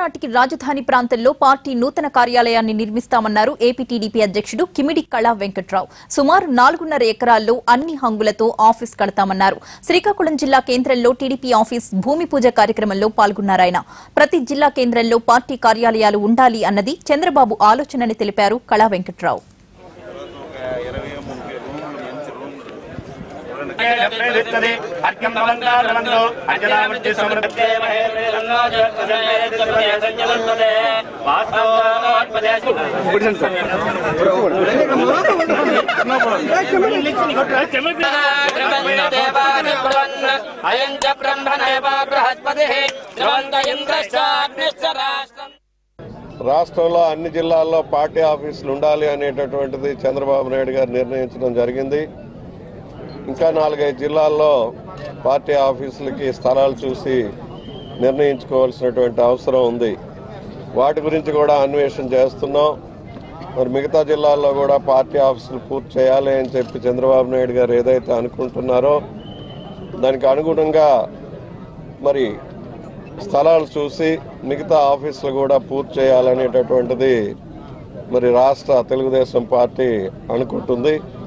నాటికి రాజధాని ప్రాంతంలో పార్టీ నూతన కార్యాలయాన్ని నిర్మిస్తామన్నారు ఏపీ టీడీపీ అధ్యక్షుడు కిమిడి కళా వెంకట్రావు సుమారు నాలుగున్నర ఎకరాల్లో అన్ని హంగులతో ఆఫీస్ కడతామన్నారు శ్రీకాకుళం జిల్లా కేంద్రంలో టీడీపీ ఆఫీస్ భూమి పూజ కార్యక్రమంలో పాల్గొన్నారాయన ప్రతి జిల్లా కేంద్రంలో పార్టీ కార్యాలయాలు ఉండాలి అన్నది చంద్రబాబు ఆలోచనని తెలిపారు కళా వెంకట్రావు అర్ఘ్యం భవంతా భవంతో అర్జనామృత్యు సమృద్ధే అయం చ బ్రహ్మణేవ బృహస్పతి ధ్రువంత ఇంద్రశ్చాగ్నిశ్చ రాష్ట్రం రాష్ట్రంలో అన్ని జిల్లాల్లో పార్టీ ఆఫీసులు ఉండాలి అనేటటువంటిది చంద్రబాబు నాయుడు గారు నిర్ణయించడం జరిగింది ఇంకా నాలుగైదు జిల్లాల్లో పార్టీ ఆఫీసులకి స్థలాలు చూసి నిర్ణయించుకోవాల్సినటువంటి అవసరం ఉంది వాటి గురించి కూడా అన్వేషణ చేస్తున్నాం మరి మిగతా జిల్లాల్లో కూడా పార్టీ ఆఫీసులు పూర్తి చేయాలి అని చెప్పి చంద్రబాబు నాయుడు గారు ఏదైతే అనుకుంటున్నారో దానికి అనుగుణంగా మరి స్థలాలు చూసి మిగతా ఆఫీసులు కూడా పూర్తి చేయాలనేటటువంటిది మరి రాష్ట్ర తెలుగుదేశం పార్టీ అనుకుంటుంది